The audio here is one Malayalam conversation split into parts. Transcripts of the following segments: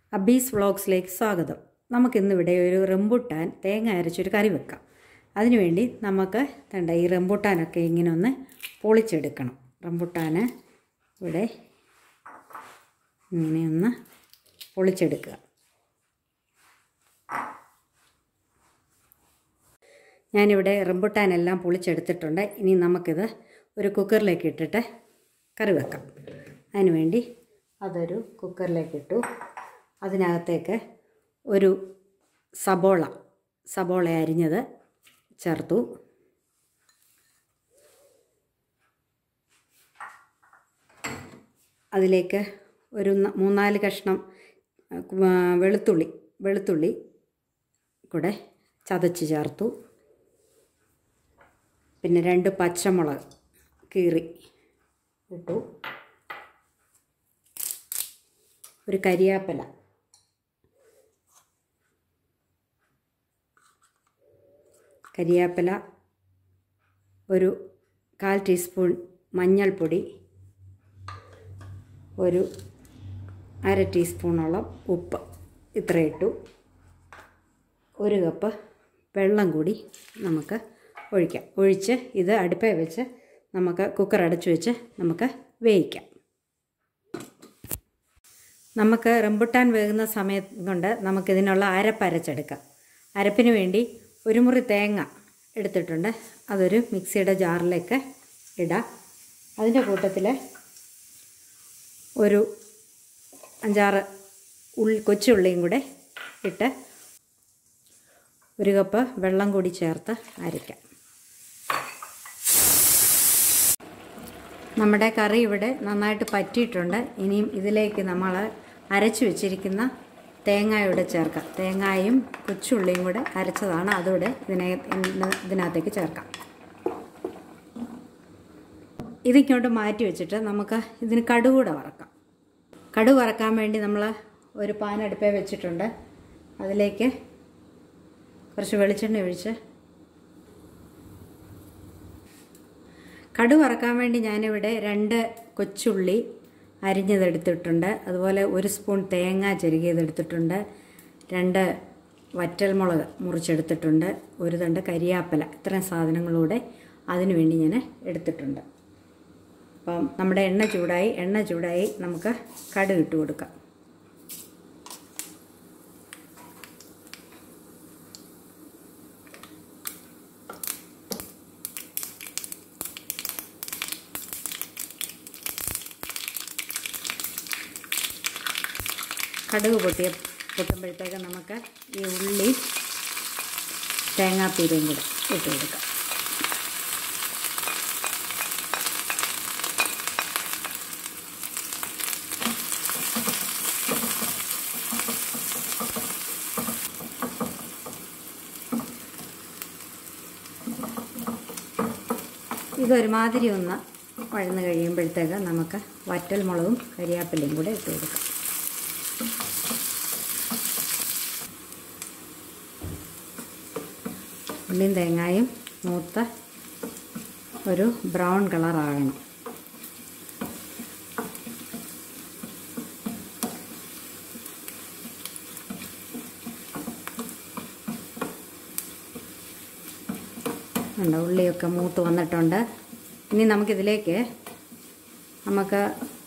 അബീസ് വ്ളോഗ്സിലേക്ക് സ്വാഗതം നമുക്കിന്നിവിടെ ഒരു റംബുട്ടാൻ തേങ്ങ അരച്ചൊരു കറി വെക്കാം അതിനുവേണ്ടി നമുക്ക് തണ്ട ഈ റംബുട്ടാനൊക്കെ ഇങ്ങനെ ഒന്ന് പൊളിച്ചെടുക്കണം റംബുട്ടാന് ഇവിടെ ഇങ്ങനെ ഒന്ന് പൊളിച്ചെടുക്കുക ഞാനിവിടെ റംബുട്ടാനെല്ലാം പൊളിച്ചെടുത്തിട്ടുണ്ട് ഇനി നമുക്കിത് ഒരു കുക്കറിലേക്ക് ഇട്ടിട്ട് കറി വെക്കാം അതിനുവേണ്ടി അതൊരു കുക്കറിലേക്ക് ഇട്ടു അതിനകത്തേക്ക് ഒരു സബോള സബോള അരിഞ്ഞത് ചേർത്തു അതിലേക്ക് ഒരു ന- മൂന്നാല് കഷ്ണം ആ, വെളുത്തുള്ളി വെളുത്തുള്ളി കൂടെ ചതച്ച് ചേർത്തു പിന്നെ രണ്ട് പച്ചമുളക് കീറി ഇട്ടു ഒരു കരിയാപ്പില കരിയാപ്പില ഒരു കാൽ ടീസ്പൂൺ മഞ്ഞൾപ്പൊടി ഒരു അര ടീസ്പൂണോളം ഉപ്പ് ഇത്ര ഇട്ടു ഒരു കപ്പ് വെള്ളം കൂടി നമുക്ക് ഒഴിക്കാം ഒഴിച്ച് ഇത് അടുപ്പേ വെച്ച് നമുക്ക് കുക്കർ അടച്ചു വെച്ച് നമുക്ക് വേവിക്കാം നമുക്ക് റംബുട്ടാൻ വേകുന്ന സമയം കൊണ്ട് നമുക്കിതിനുള്ള അരപ്പ് അരച്ചെടുക്കാം അരപ്പിന് വേണ്ടി ഒരു മുറി തേങ്ങ എടുത്തിട്ടുണ്ട് അതൊരു മിക്സിയുടെ ജാറിലേക്ക് ഇടാം അതിൻ്റെ കൂട്ടത്തിൽ ഒരു അഞ്ചാറ് ഉള്ളി കൊച്ചുള്ളിയും കൂടെ ഇട്ട് ഒരു കപ്പ് വെള്ളം കൂടി ചേർത്ത് അരയ്ക്കാം നമ്മുടെ കറി ഇവിടെ നന്നായിട്ട് പറ്റിയിട്ടുണ്ട് ഇനിയും ഇതിലേക്ക് നമ്മൾ അരച്ചു വെച്ചിരിക്കുന്ന തേങ്ങയുടെ ചേർക്കാം തേങ്ങായും കൊച്ചുള്ളിയും കൂടെ അരച്ചതാണ് അതുകൂടെ ഇതിനെ ഇതിനകത്തേക്ക് ചേർക്കാം ഇതിങ്ങോട്ട് മാറ്റി വെച്ചിട്ട് നമുക്ക് ഇതിന് കടുക് കൂടെ വറക്കാം കടുക് വറക്കാൻ വേണ്ടി നമ്മൾ ഒരു പാൻ അടുപ്പേ വെച്ചിട്ടുണ്ട് അതിലേക്ക് കുറച്ച് വെളിച്ചെണ്ണ ഒഴിച്ച് കടുക് വറക്കാൻ വേണ്ടി ഞാനിവിടെ രണ്ട് കൊച്ചുള്ളി അരിഞ്ഞതെടുത്തിട്ടുണ്ട് അതുപോലെ ഒരു സ്പൂൺ തേങ്ങ ചെരുകിയതെടുത്തിട്ടുണ്ട് രണ്ട് വറ്റൽമുളക് മുറിച്ചെടുത്തിട്ടുണ്ട് ഒരു തണ്ട് കരിയാപ്പല ഇത്രയും സാധനങ്ങളൂടെ അതിനു വേണ്ടി ഞാൻ എടുത്തിട്ടുണ്ട് അപ്പം നമ്മുടെ എണ്ണ ചൂടായി എണ്ണ ചൂടായി നമുക്ക് കടുക് ഇട്ട് കൊടുക്കാം കടുക് പൊട്ടിയ പൊട്ടുമ്പോഴത്തേക്ക് നമുക്ക് ഈ ഉള്ളി തേങ്ങാപ്പീരയും കൂടെ ഇട്ട് കൊടുക്കാം ഇതൊരുമാതിരി ഒന്ന് വഴന്ന് കഴിയുമ്പോഴത്തേക്ക് നമുക്ക് വറ്റൽ മുളകും കരിയാപ്പിലയും കൂടെ ഇട്ട് കൊടുക്കാം ഉള്ളിയും തേങ്ങായും മൂത്ത ഒരു ബ്രൗൺ കളറാകണം ഉണ്ട് ഉള്ളിയൊക്കെ മൂത്ത് വന്നിട്ടുണ്ട് ഇനി നമുക്കിതിലേക്ക് നമുക്ക്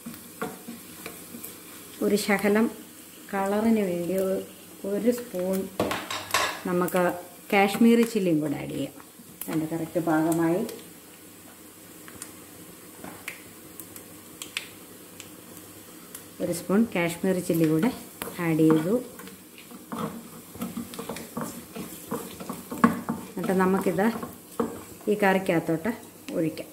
ഒരു ശകലം കളറിന് വേണ്ടി ഒ- ഒരു സ്പൂൺ നമുക്ക് കാശ്മീരി ചില്ലിയും കൂടെ ആഡ് ചെയ്യാം രണ്ട് കറക്റ്റ് പാകമായി ഒരു സ്പൂൺ കാശ്മീരി ചില്ലി കൂടെ ആഡ് ചെയ്തു എന്നിട്ട് നമുക്കിത് ഈ കറിക്കകത്തോട്ട് ഒഴിക്കാം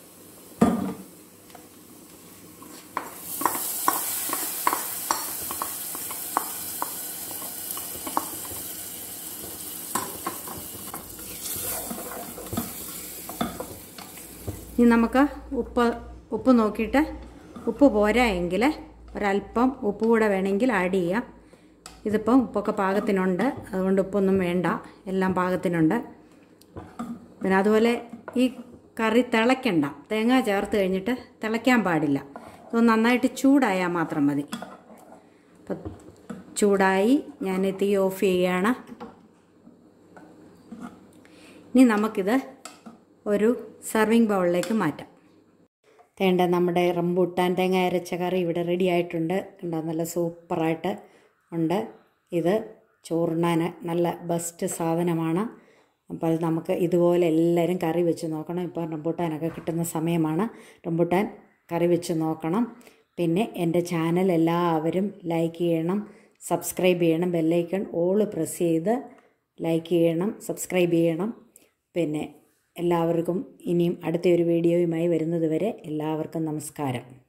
ഇനി നമുക്ക് ഉപ്പ് ഉപ്പ് നോക്കിയിട്ട് ഉപ്പ് പോരാ എങ്കിൽ ഒരല്പം ഉപ്പ് കൂടെ വേണമെങ്കിൽ ആഡ് ചെയ്യാം ഇതിപ്പം ഉപ്പൊക്കെ പാകത്തിനുണ്ട് അതുകൊണ്ട് ഉപ്പൊന്നും വേണ്ട എല്ലാം പാകത്തിനുണ്ട് പിന്നെ അതുപോലെ ഈ കറി തിളയ്ക്കണ്ട തേങ്ങ ചേർത്ത് കഴിഞ്ഞിട്ട് തിളയ്ക്കാൻ പാടില്ല ഇത് നന്നായിട്ട് ചൂടായാൽ മാത്രം മതി അപ്പം ചൂടായി ഞാൻ തീ ഓഫ് ചെയ്യുകയാണ് ഇനി നമുക്കിത് ഒരു സർവിങ് ബൗളിലേക്ക് മാറ്റാം തേണ്ട നമ്മുടെ റംബൂട്ടാൻ തേങ്ങ അരച്ച കറി ഇവിടെ റെഡി ആയിട്ടുണ്ട് കണ്ടോ നല്ല സൂപ്പറായിട്ട് ഉണ്ട് ഇത് ചോറുണ്ണാൻ നല്ല ബെസ്റ്റ് സാധനമാണ് അപ്പോൾ നമുക്ക് ഇതുപോലെ എല്ലാവരും കറി വെച്ച് നോക്കണം ഇപ്പോൾ റംബൂട്ടാനൊക്കെ കിട്ടുന്ന സമയമാണ് റംബൂട്ടാൻ കറി വെച്ച് നോക്കണം പിന്നെ എൻ്റെ ചാനൽ എല്ലാവരും ലൈക്ക് ചെയ്യണം സബ്സ്ക്രൈബ് ചെയ്യണം ബെല്ലൈക്കൺ ഓൾ പ്രസ് ചെയ്ത് ലൈക്ക് ചെയ്യണം സബ്സ്ക്രൈബ് ചെയ്യണം പിന്നെ എല്ലാവർക്കും ഇനിയും അടുത്ത ഒരു വീഡിയോയുമായി വരുന്നത് വരെ എല്ലാവർക്കും നമസ്കാരം